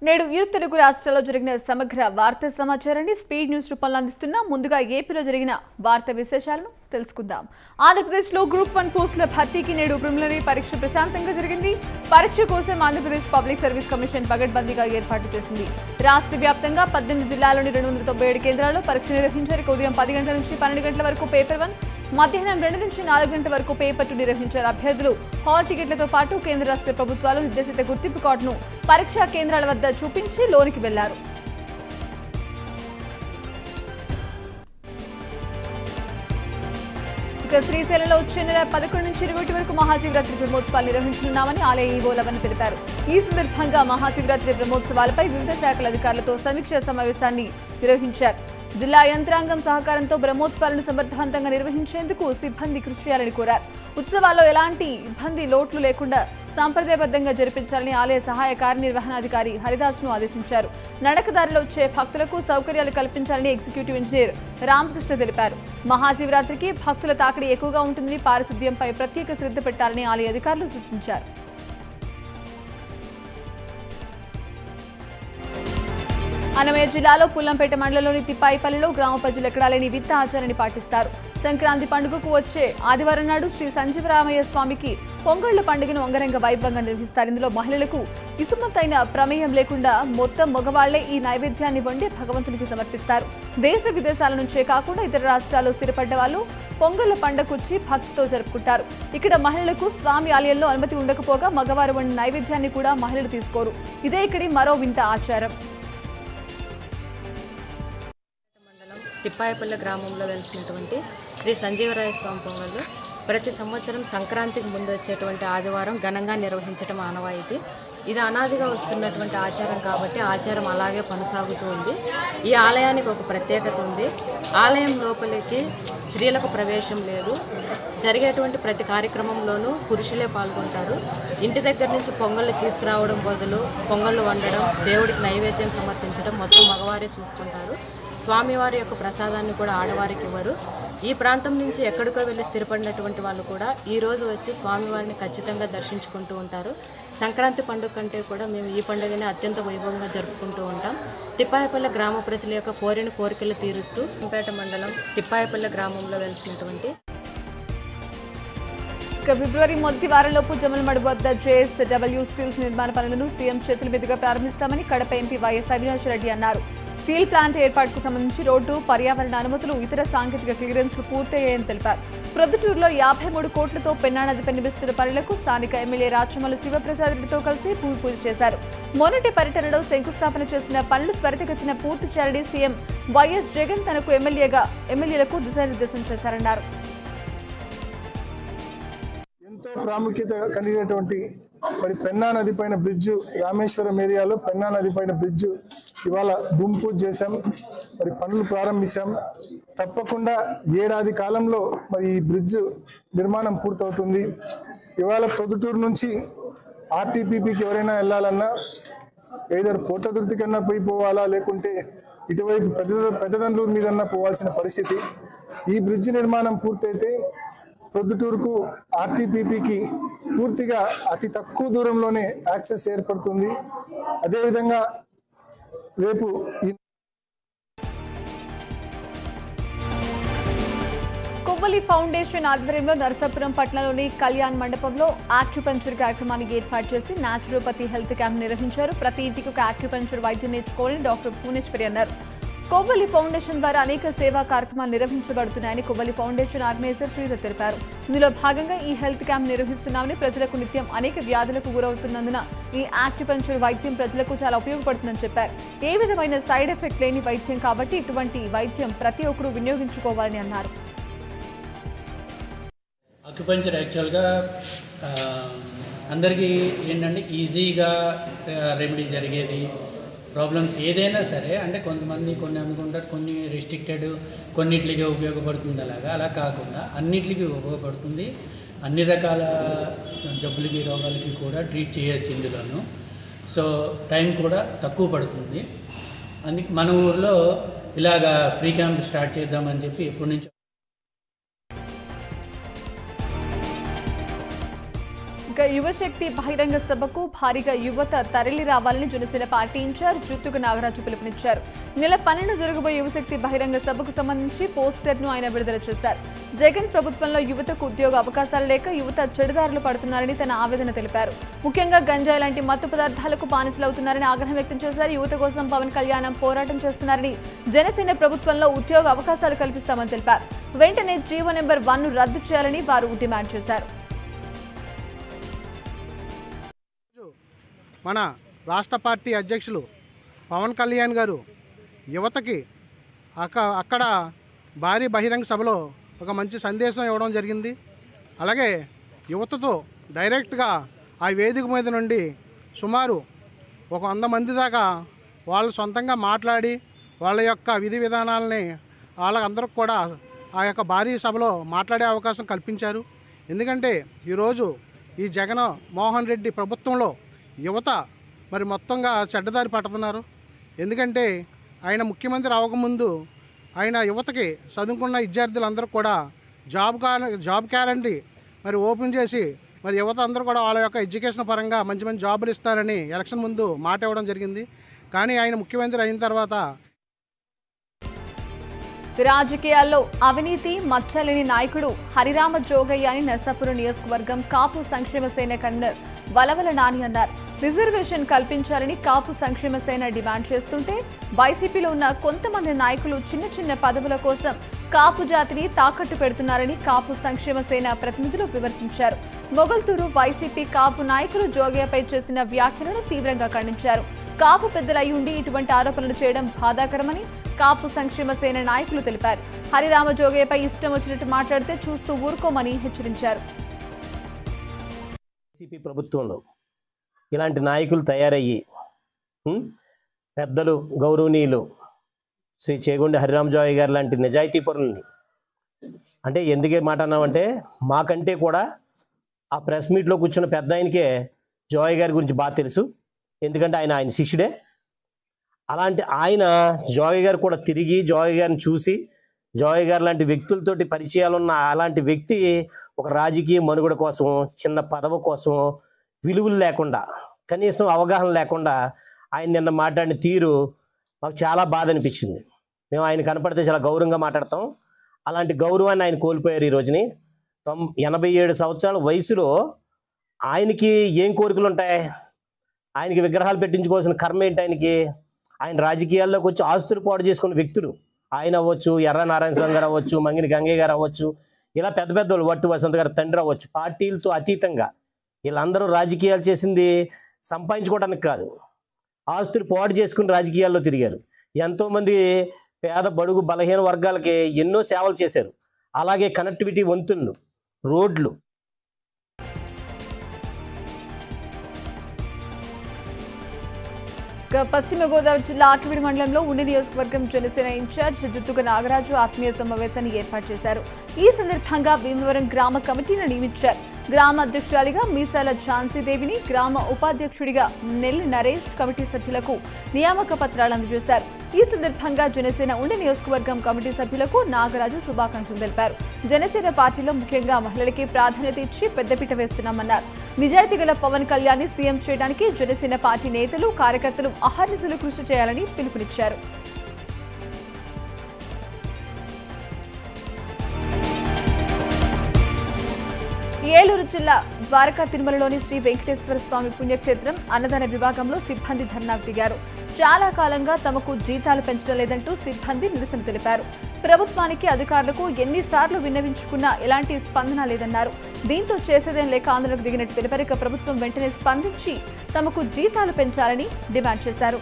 నేడు ఇరు తెలుగు రాష్ట్రాల్లో జరిగిన సమగ్ర వార్తా సమాచారాన్ని స్పీడ్ న్యూస్ రూపంలో అందిస్తున్నా ముందుగా ఏపీలో జరిగిన వార్తా విశేషాలను తెలుసుకుందాం ఆంధ్రప్రదేశ్లో గ్రూప్ వన్ పోస్టుల భర్తీకి నేడు ప్రిలిమినరీ పరీక్ష ప్రశాంతంగా జరిగింది పరీక్ష కోసం ఆంధ్రప్రదేశ్ పబ్లిక్ సర్వీస్ కమిషన్ పగడ్బందీగా ఏర్పాటు చేసింది రాష్ట్ర వ్యాప్తంగా పద్దెనిమిది జిల్లాల్లోని రెండు వందల తొంభై ఏడు కేంద్రాల్లో పరీక్ష నిర్వహించారు ఇక ఉదయం పది గంటల నుంచి పన్నెండు గంటల వరకు పేపర్ వన్ మధ్యాహ్నం రెండు నుంచి నాలుగు గంటల వరకు పేపర్ టూ నిర్వహించారు అభ్యర్థులు హాల్ టికెట్లతో పాటు కేంద్ర రాష్ట్ర ప్రభుత్వాలు నిర్దేశిత గుర్తింపు కార్డును పరీక్షా కేంద్రాల వద్ద చూపించి లోనికి వెళ్లారు ఇక శ్రీశైలంలో వచ్చే నెల పదకొండు నుంచి ఇరవై ఒకటి వరకు మహాశివరాత్రి బ్రహ్మోత్సవాలు నిర్వహించనున్నామని ఆలయ ఈవో లవన్ తెలిపారు ఈ సందర్భంగా మహాశివరాత్రి బ్రహ్మోత్సవాలపై వివిధ శాఖల అధికారులతో సమీక్షా సమావేశాన్ని నిర్వహించారు జిల్లా యంత్రాంగం సహకారంతో బ్రహ్మోత్సవాలను సమర్థవంతంగా నిర్వహించేందుకు సిబ్బంది కృషి చేయాలని కోరారు ఉత్సవాల్లో ఎలాంటి ఇబ్బంది లోట్లు లేకుండా సాంప్రదాయబద్ధంగా జరిపించాలని ఆలయ సహాయ కార్యనిర్వహణాధికారి హరిదాస్ను ఆదేశించారు నడకదారిలో వచ్చే భక్తులకు సౌకర్యాలు కల్పించాలని ఎగ్జిక్యూటివ్ ఇంజనీర్ రామకృష్ణ తెలిపారు మహాశివరాత్రికి భక్తుల తాకిడి ఎక్కువగా ఉంటుందని పారిశుద్ధ్యంపై ప్రత్యేక శ్రద్ధ పెట్టాలని ఆలయ అధికారులు సూచించారు అన్నమయ్య జిల్లాలో పుల్లంపేట మండలంలోని తిప్పాయిపల్లిలో గ్రామ ప్రజలు ఎక్కడా లేని విత్త ఆచారాన్ని పాటిస్తారు సంక్రాంతి పండుగకు వచ్చే ఆదివారం నాడు శ్రీ సంజీవరామయ్య స్వామికి పొంగళ్ల పండుగను అంగరంగ వైభవంగా నిర్వహిస్తారు ఇందులో మహిళలకు ఇసుమంతైన ప్రమేయం లేకుండా మొత్తం మగవాళ్లే ఈ నైవేద్యాన్ని వండి భగవంతునికి సమర్పిస్తారు దేశ విదేశాల నుంచే కాకుండా ఇతర రాష్ట్రాల్లో స్థిరపడ్డ వాళ్ళు పొంగళ్ల పండగొచ్చి భక్తితో జరుపుకుంటారు ఇక్కడ మహిళలకు స్వామి ఆలయంలో అనుమతి ఉండకపోగా మగవారు వండిన నైవేద్యాన్ని కూడా మహిళలు తీసుకోరు ఇదే ఇక్కడి మరో వింత ఆచారం మండలం తిప్పాయపల్లి గ్రామంలో వెలిసినటువంటి శ్రీ సంజీవరాయ స్వామి పొంగళ్ళు ప్రతి సంవత్సరం సంక్రాంతికి ముందు వచ్చేటువంటి ఆదివారం ఘనంగా నిర్వహించడం ఆనవాయితీ ఇది అనాదిగా వస్తున్నటువంటి ఆచారం కాబట్టి ఆచారం అలాగే కొనసాగుతూ ఉంది ఈ ఆలయానికి ఒక ప్రత్యేకత ఉంది ఆలయం లోపలికి స్త్రీలకు ప్రవేశం లేదు జరిగేటువంటి ప్రతి కార్యక్రమంలోనూ పురుషులే పాల్గొంటారు ఇంటి దగ్గర నుంచి పొంగళ్ళు తీసుకురావడం బదులు పొంగళ్ళు వండడం దేవుడికి నైవేద్యం సమర్పించడం మొత్తం మగవారే చూసుకుంటారు స్వామివారి యొక్క ప్రసాదాన్ని కూడా ఆడవారికి ఇవ్వరు ఈ ప్రాంతం నుంచి ఎక్కడికో వెళ్ళి స్థిరపడినటువంటి వాళ్ళు కూడా ఈ రోజు వచ్చి స్వామివారిని ఖచ్చితంగా దర్శించుకుంటూ ఉంటారు సంక్రాంతి పండుగ కంటే కూడా మేము ఈ పండుగని అత్యంత వైభవంగా జరుపుకుంటూ ఉంటాం తిప్పాయపల్లి గ్రామ ప్రజల యొక్క కోరిన కోరికలు తీరుస్తూ పేట మండలం తిప్పాయపల్లి గ్రామంలో వెలిసినటువంటి ఇక ఫిబ్రవరి మొదటి వారంలోపు జమలమడు వద్ద జేఎస్ డబ్ల్యూ స్టీల్స్ నిర్మాణ పనులను సీఎం చేతుల మీదుగా ప్రారంభిస్తామని కడప ఎంపీ వైఎస్ అవినాష్ రెడ్డి అన్నారు స్టీల్ ప్లాంట్ ఏర్పాటుకు సంబంధించి రోడ్డు పర్యావరణ అనుమతులు ఇతర సాంకేతిక క్లియరెన్స్లు పూర్తయ్యాయని తెలిపారు ప్రొద్దుటూరులో యాభై మూడు కోట్లతో పెన్నా నదిపై నిర్మిస్తున్న పనులకు స్థానిక ఎమ్మెల్యే రాచమల్లి శివప్రసాద్ రెడ్డితో కలిసి భూమి పూజ చేశారు మొన్నటి పర్యటనలో శంకుస్థాపన చేసిన పనులు త్వరితగతిన పూర్తి చేయాలని సీఎం వైఎస్ జగన్ తనకు ఎమ్మెల్యేగా ఎమ్మెల్యేలకు దిశానిర్దేశం చేశారన్నారు ఎంతో ప్రాముఖ్యత కలిగినటువంటి మరి పెన్నా నది పైన బ్రిడ్జ్ రామేశ్వరం ఏరియాలో పెన్నా నది పైన బ్రిడ్జ్ ఇవాళ భూమి పూజ చేశాం మరి పనులు ప్రారంభించాం తప్పకుండా ఏడాది కాలంలో మరి ఈ బ్రిడ్జ్ నిర్మాణం పూర్తవుతుంది ఇవాళ పొద్దుటూరు నుంచి ఆర్టీపీపీకి ఎవరైనా వెళ్ళాలన్నా ఏదర్ పోటదుర్తి కన్నా పోయి పోవాలా లేకుంటే ఇటువైపు పెద్ద పెద్దదండ్లూరు మీదన్నా పోవాల్సిన పరిస్థితి ఈ బ్రిడ్జ్ నిర్మాణం పూర్తయితే ప్రొద్దుటూరుకు ఆర్టీపీపీకి పూర్తిగా అతి తక్కువ దూరంలోనే యాక్సెస్ ఏర్పడుతుంది అదేవిధంగా రేపు ఈ కొవ్వలి ఫౌండేషన్ ఆధ్వర్యంలో నరసాపురం పట్టణంలోని కళ్యాణ్ మండపంలో ఆక్యుపంచర్ కార్యక్రమాన్ని ఏర్పాటు చేసి నాచురోపతి హెల్త్ క్యాంప్ నిర్వహించారు ప్రతి ఇంటికి ఒక ఆక్యుపంచర్ వైద్యం నేర్చుకోవాలని డాక్టర్ భువనేశ్వరి అన్నారు కొవ్వలి ఫౌండేషన్ ద్వారా అనేక సేవా కార్యక్రమాలు నిర్వహించబడుతున్నాయని కొవ్వలి ఫౌండేషన్ ఆర్గనైజర్ శ్రీధర్ తెలిపారు ఇందులో భాగంగా ఈ హెల్త్ క్యాంప్ నిర్వహిస్తున్నామని ప్రజలకు నిత్యం అనేక వ్యాధులకు గురవుతున్నందున ఈ ఆక్యుపంచర్ వైద్యం ప్రజలకు చాలా ఉపయోగపడుతుందని చెప్పారు ఏ విధమైన సైడ్ ఎఫెక్ట్ లేని వైద్యం కాబట్టి ఇటువంటి వైద్యం ప్రతి ఒక్కరూ వినియోగించుకోవాలని అన్నారు అక్యుపంచర్ యాక్చువల్గా ఆ, అందరికీ ఏంటంటే ఈజీగా రెమెడీ జరిగేది ప్రాబ్లమ్స్ ఏదైనా సరే అంటే కొంతమంది కొన్ని అనుకుంటారు కొన్ని రిస్ట్రిక్టెడ్ కొన్నిట్లకే ఉపయోగపడుతుంది అలాగా అలా కాకుండా అన్నిటికీ ఉపయోగపడుతుంది అన్ని రకాల జబ్బులకి రోగాలకి కూడా ట్రీట్ చేయొచ్చు ఇందులోను సో టైం కూడా తక్కువ పడుతుంది అందుకే మన ఊర్లో ఇలాగా ఫ్రీ క్యాంప్ స్టార్ట్ చేద్దామని చెప్పి ఎప్పటి నుంచో ఇక యువశక్తి బహిరంగ సభకు భారీగా యువత తరలి రావాలని జనసేన పార్టీ ఇన్ఛార్జ్ జుత్తుకు నాగరాజు పిలుపునిచ్చారు నెల పన్నెండు జరగబోయే యువశక్తి బహిరంగ సభకు సంబంధించి పోస్టర్ ను ఆయన విడుదల చేశారు జగన్ ప్రభుత్వంలో యువతకు ఉద్యోగ అవకాశాలు లేక యువత చెడుదారులు పడుతున్నారని తన ఆవేదన తెలిపారు ముఖ్యంగా గంజాయి లాంటి మత్తు పదార్థాలకు బానిసలవుతున్నారని ఆగ్రహం వ్యక్తం చేశారు యువత కోసం పవన్ కళ్యాణ్ పోరాటం చేస్తున్నారని జనసేన ప్రభుత్వంలో ఉద్యోగ అవకాశాలు కల్పిస్తామని తెలిపారు వెంటనే జీవో నెంబర్ వన్ ను రద్దు చేయాలని వారు డిమాండ్ చేశారు మన రాష్ట్ర పార్టీ అధ్యక్షులు పవన్ కళ్యాణ్ గారు యువతకి అక్క అక్కడ భారీ బహిరంగ సభలో ఒక మంచి సందేశం ఇవ్వడం జరిగింది అలాగే యువతతో డైరెక్ట్గా ఆ వేదిక మీద నుండి సుమారు ఒక వంద మంది దాకా వాళ్ళు సొంతంగా మాట్లాడి వాళ్ళ యొక్క విధి విధానాలని వాళ్ళందరికి కూడా ఆ యొక్క భారీ సభలో మాట్లాడే అవకాశం కల్పించారు ఎందుకంటే ఈరోజు ఈ జగన్ మోహన్ రెడ్డి ప్రభుత్వంలో యువత మరి మొత్తంగా చెడ్డదారి పడుతున్నారు ఎందుకంటే ఆయన ముఖ్యమంత్రి అవ్వకముందు ఆయన యువతకి చదువుకున్న విద్యార్థులందరూ కూడా జాబ్ కా జాబ్ క్యాలెండరీ మరి ఓపెన్ చేసి మరి యువత అందరూ కూడా వాళ్ళ యొక్క ఎడ్యుకేషన్ పరంగా మంచి మంచి జాబులు ఇస్తారని ఎలక్షన్ ముందు మాట ఇవ్వడం జరిగింది కానీ ఆయన ముఖ్యమంత్రి అయిన తర్వాత రాజకీయాల్లో అవినీతి మచ్చలేని నాయకుడు హరిరామ జోగయ్య అని నర్సాపురం నియోజకవర్గం కాపు సంక్షేమ సేన కన్వీనర్ వలవల నాని అన్నారు రిజర్వేషన్ కల్పించాలని కాపు సంక్షేమ సేన డిమాండ్ చేస్తుంటే వైసీపీలో ఉన్న కొంతమంది నాయకులు చిన్న చిన్న పదవుల కోసం కాపు జాతిని తాకట్టు పెడుతున్నారని కాపు సంక్షేమ సేన ప్రతినిధులు విమర్శించారు మొగల్తూరు వైసీపీ కాపు నాయకులు జోగయ్యపై చేసిన వ్యాఖ్యలను తీవ్రంగా ఖండించారు కాపు పెద్దలై ఉండి ఇటువంటి ఆరోపణలు చేయడం బాధాకరమని కాపు సంక్షేమ సేన నాయకులు తెలిపారు హరిరామ జోగయ్యపై ఇష్టం వచ్చినట్టు మాట్లాడితే చూస్తూ ఊరుకోమని హెచ్చరించారు వైసీపీ ప్రభుత్వంలో ఇలాంటి నాయకులు తయారయ్యి ఉం, పెద్దలు గౌరవనీయులు శ్రీ చేగొండి హరిరామజాయ్ గారు లాంటి నిజాయితీ పరులని అంటే ఎందుకే మాట అన్నామంటే మాకంటే కూడా ఆ ప్రెస్ మీట్లో కూర్చున్న పెద్ద ఆయనకే జోయ్ గారి గురించి బాగా తెలుసు ఎందుకంటే ఆయన ఆయన శిష్యుడే అలాంటి ఆయన జోయ్ గారు కూడా తిరిగి జోయ్ గారిని చూసి జోయ్ గారు లాంటి వ్యక్తులతోటి పరిచయాలు ఉన్న అలాంటి వ్యక్తి ఒక రాజకీయ మనుగడ కోసం చిన్న పదవి కోసం విలువలు లేకుండా కనీసం అవగాహన లేకుండా ఆయన నిన్న మాట్లాడిన తీరు మాకు చాలా బాధ అనిపించింది మేము ఆయన కనపడితే చాలా గౌరవంగా మాట్లాడతాం అలాంటి గౌరవాన్ని ఆయన కోల్పోయారు ఈ రోజుని తొం ఎనభై ఏడు సంవత్సరాల వయసులో ఆయనకి ఏం కోరికలు ఉంటాయి ఆయనకి విగ్రహాలు పెట్టించుకోవాల్సిన కర్మ ఏంటి ఆయనకి ఆయన రాజకీయాల్లోకి వచ్చి ఆస్తులు పాడు చేసుకున్న వ్యక్తులు ఆయన అవ్వచ్చు ఎర్ర నారాయణ స్వామి గారు అవ్వచ్చు మంగిని గంగయ్య గారు అవ్వచ్చు ఇలా పెద్ద పెద్ద వాళ్ళు వట్టు వసంత గారు తండ్రి అవ్వచ్చు పార్టీలతో అతీతంగా వీళ్ళందరూ రాజకీయాలు చేసింది సంపాదించుకోవడానికి కాదు ఆస్తులు పాడు చేసుకుని రాజకీయాల్లో తిరిగారు ఎంతోమంది పేద బడుగు బలహీన వర్గాలకి ఎన్నో సేవలు చేశారు అలాగే కనెక్టివిటీ వంతులు రోడ్లు ఇక పశ్చిమ గోదావరి జిల్లా ఆకివిడి మండలంలో ఉండి నియోజకవర్గం జనసేన ఇన్ఛార్జ్ జుత్తుక నాగరాజు ఆత్మీయ సమావేశాన్ని ఏర్పాటు చేశారు ఈ సందర్భంగా భీమవరం గ్రామ కమిటీని నియమించారు గ్రామ అధ్యక్షురాలిగా మీసాల ఝాన్సీదేవిని గ్రామ ఉపాధ్యక్షుడిగా నెల్లి నరేష్ కమిటీ సభ్యులకు నియామక పత్రాలు అందజేశారు ఈ సందర్భంగా జనసేన ఉండి నియోజకవర్గం కమిటీ సభ్యులకు నాగరాజు శుభాకాంక్షలు తెలిపారు జనసేన పార్టీలో ముఖ్యంగా మహిళలకి ప్రాధాన్యత ఇచ్చి పెద్దపీట వేస్తున్నామన్నారు నిజాయితీ గల పవన్ కళ్యాణ్ సీఎం చేయడానికి జనసేన పార్టీ నేతలు కార్యకర్తలు అహర్నిశలు కృషి చేయాలని పిలుపునిచ్చారు ఏలూరు జిల్లా ద్వారకా తిరుమలలోని శ్రీ వెంకటేశ్వర స్వామి పుణ్యక్షేత్రం అన్నదాన విభాగంలో సిబ్బంది ధర్నాకు దిగారు చాలా కాలంగా తమకు జీతాలు పెంచడం లేదంటూ సిబ్బంది నిరసన తెలిపారు ప్రభుత్వానికి అధికారులకు ఎన్నిసార్లు విన్నవించుకున్నా ఎలాంటి స్పందన లేదన్నారు దీంతో చేసేదేం లేక ఆందోళనకు దిగినట్టు తెలిపారు ఇక ప్రభుత్వం వెంటనే స్పందించి తమకు జీతాలు పెంచాలని డిమాండ్ చేశారు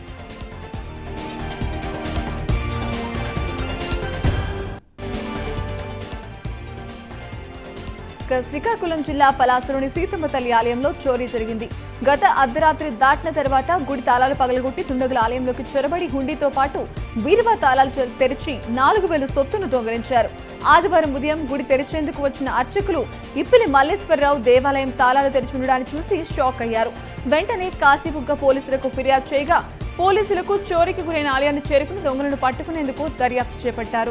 ఇక శ్రీకాకుళం జిల్లా పలాసలోని సీతమ్మ తల్లి ఆలయంలో చోరీ జరిగింది గత అర్ధరాత్రి దాటిన తర్వాత గుడి తాళాలు పగలగొట్టి దుండగుల ఆలయంలోకి చొరబడి హుండీతో పాటు బీరువా తాళాలు చె- తెరిచి నాలుగు వేల సొత్తును దొంగలించారు ఆదివారం ఉదయం గుడి తెరిచేందుకు వచ్చిన అర్చకులు ఇప్పిలి మల్లేశ్వరరావు దేవాలయం తాళాలు తెరిచి ఉండడాన్ని చూసి షాక్ అయ్యారు వెంటనే కాశీబుగ్గ పోలీసులకు ఫిర్యాదు చేయగా పోలీసులకు చోరీకి గురైన ఆలయాన్ని చేరుకుని దొంగలను పట్టుకునేందుకు దర్యాప్తు చేపట్టారు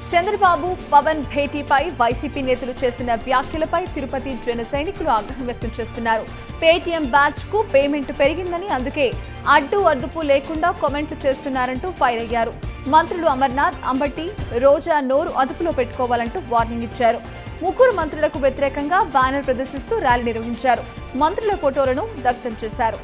చంద్రబాబు పవన్ భేటీపై వైసీపీ నేతలు చేసిన వ్యాఖ్యలపై తిరుపతి జన సైనికులు ఆగ్రహం వ్యక్తం చేస్తున్నారు పేటీఎం బ్యాచ్ కు పేమెంట్ పెరిగిందని అందుకే అడ్డు అడ్డుపు లేకుండా కామెంట్లు చేస్తున్నారంటూ ఫైర్ అయ్యారు మంత్రులు అమర్నాథ్ అంబటి రోజా నోరు అదుపులో పెట్టుకోవాలంటూ వార్నింగ్ ఇచ్చారు ముగ్గురు మంత్రులకు వ్యతిరేకంగా బ్యానర్ ప్రదర్శిస్తూ ర్యాలీ నిర్వహించారు మంత్రుల ఫోటోలను దగ్ధం చేశారు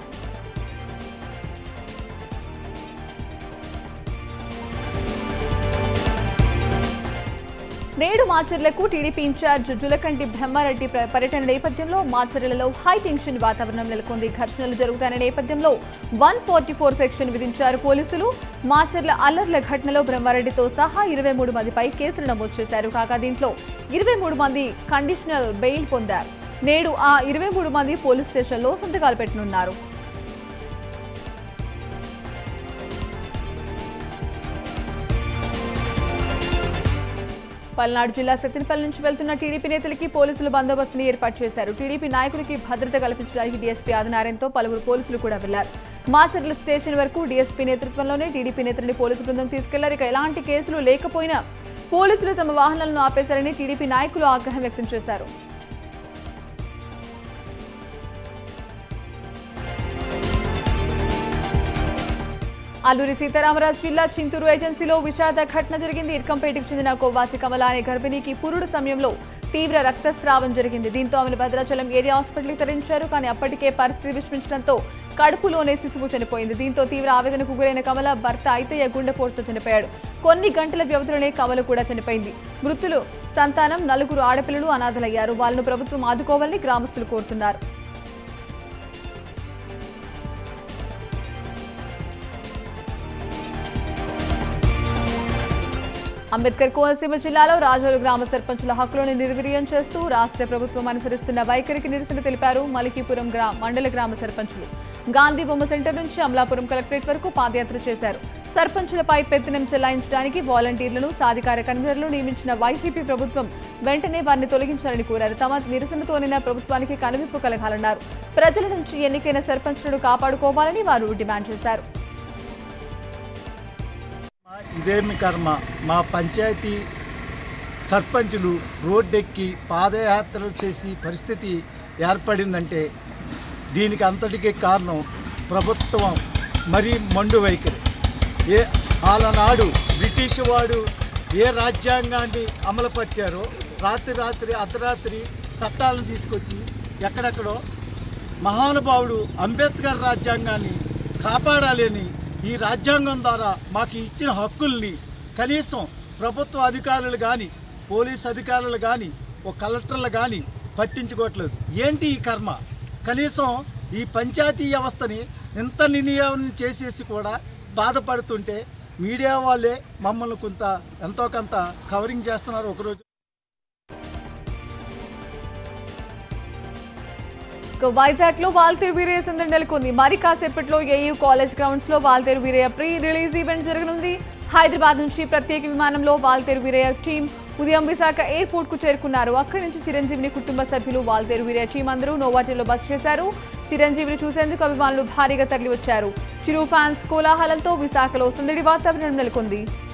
నేడు మాచర్లకు టీడీపీ ఇన్ఛార్జ్ జులకంటి బ్రహ్మారెడ్డి ప్ర- పర్యటన నేపథ్యంలో మాచర్లలో హై టెన్షన్ వాతావరణం నెలకొంది ఘర్షణలు జరుగుతున్న నేపథ్యంలో వన్ ఫార్టీ ఫోర్ సెక్షన్ విధించారు పోలీసులు మాచర్ల అల్లర్ల ఘటనలో బ్రహ్మారెడ్డితో సహా ఇరవై మూడు మందిపై కేసులు నమోదు చేశారు కాగా దీంట్లో ఇరవై మూడు మంది కండిషనల్ బెయిల్ పొందారు నేడు ఆ ఇరవై మూడు మంది పోలీస్ స్టేషన్లో సంతకాలు పెట్టనున్నారు పల్నాడు జిల్లా సత్తినపల్లి నుంచి వెళ్తున్న టీడీపీ నేతలకి పోలీసులు బందోబస్తుని ఏర్పాటు చేశారు టీడీపీ నాయకులకి భద్రత కల్పించడానికి డీఎస్పీ ఆదినారాయణతో పలువురు పోలీసులు కూడా వెళ్లారు మాచర్ల స్టేషన్ వరకు డీఎస్పీ నేతృత్వంలోనే టీడీపీ నేతలని పోలీసు బృందం తీసుకెళ్లారు ఇక ఎలాంటి కేసులు లేకపోయినా పోలీసులు తమ వాహనాలను ఆపేశారని టీడీపీ నాయకులు ఆగ్రహం వ్యక్తం చేశారు అల్లూరి సీతారామరాజు జిల్లా చింతూరు ఏజెన్సీలో విషాద ఘటన జరిగింది ఇర్కంపేటకు చెందిన కొవ్వాసి కమల అనే గర్భిణికి పురుడు సమయంలో తీవ్ర రక్తస్రావం జరిగింది దీంతో ఆమెను భద్రాచలం ఏరియా హాస్పిటల్కి తరలించారు కానీ అప్పటికే పరిస్థితి విషమించడంతో కడుపులోనే శిశువు చనిపోయింది దీంతో తీవ్ర ఆవేదనకు గురైన కమల భర్త అయితయ్య గుండెపోటుతో చనిపోయాడు కొన్ని గంటల వ్యవధిలోనే కమల కూడా చనిపోయింది మృతులు సంతానం నలుగురు ఆడపిల్లలు అనాథలయ్యారు వాళ్ళను ప్రభుత్వం ఆదుకోవాలని గ్రామస్తులు కోరుతున్నారు అంబేద్కర్ కోనసీమ జిల్లాలో రాజోలు గ్రామ సర్పంచుల హక్కులను నిర్వీర్యం చేస్తూ రాష్ట్ర ప్రభుత్వం అనుసరిస్తున్న వైఖరికి నిరసన తెలిపారు మలికీపురం గ్రా మండల గ్రామ సర్పంచులు గాంధీ బొమ్మ సెంటర్ నుంచి అమలాపురం కలెక్టరేట్ వరకు పాదయాత్ర చేశారు సర్పంచులపై పెత్తనం చెలాయించడానికి వాలంటీర్లను సాధికార కన్వీనర్లు నియమించిన వైసీపీ ప్రభుత్వం వెంటనే వారిని తొలగించాలని కోరారు తమ నిరసనతోనిన ప్రభుత్వానికి కనువిప్పు కలగాలన్నారు ప్రజల నుంచి ఎన్నికైన సర్పంచులను కాపాడుకోవాలని వారు డిమాండ్ చేశారు ఇదేమి కర్మ మా పంచాయతీ సర్పంచులు రోడ్డెక్కి పాదయాత్రలు చేసి పరిస్థితి ఏర్పడిందంటే దీనికి అంతటికీ కారణం ప్రభుత్వం మరీ మండు వైఖరి ఏ ఆలనాడు బ్రిటిష్ వాడు ఏ రాజ్యాంగాన్ని అమలుపరిచారో రాత్రి రాత్రి అర్ధరాత్రి చట్టాలను తీసుకొచ్చి ఎక్కడెక్కడో మహానుభావుడు అంబేద్కర్ రాజ్యాంగాన్ని కాపాడాలి అని ఈ రాజ్యాంగం ద్వారా మాకు ఇచ్చిన హక్కుల్ని కనీసం ప్రభుత్వ అధికారులు కానీ పోలీస్ అధికారులు కానీ ఓ కలెక్టర్లు కానీ పట్టించుకోవట్లేదు ఏంటి ఈ కర్మ కనీసం ఈ పంచాయతీ వ్యవస్థని ఇంత నిర్ణయం చేసేసి కూడా బాధపడుతుంటే మీడియా వాళ్ళే మమ్మల్ని కొంత ఎంతో కొంత కవరింగ్ చేస్తున్నారు ఒకరోజు ఇక వైజాగ్ లో వాల్తేరు వీరయ్య సందడి నెలకొంది మరి కాసేపట్లో ఏయూ కాలేజ్ గ్రౌండ్స్ లో Waltair Veerayya pre release event జరగనుంది హైదరాబాద్ నుంచి ప్రత్యేక విమానంలో వాల్తేరు వీరయ్య టీం ఉదయం విశాఖ ఎయిర్పోర్ట్ కు చేరుకున్నారు అక్కడి నుంచి చిరంజీవిని కుటుంబ సభ్యులు వాల్తేరు వీరయ్య టీం అందరూ నోవాటిలో బస్ చేశారు చిరంజీవిని చూసేందుకు అభిమానులు భారీగా తరలివచ్చారు చిరు ఫ్యాన్స్ కోలాహలంతో విశాఖలో సందడి వాతావరణం నెలకొంది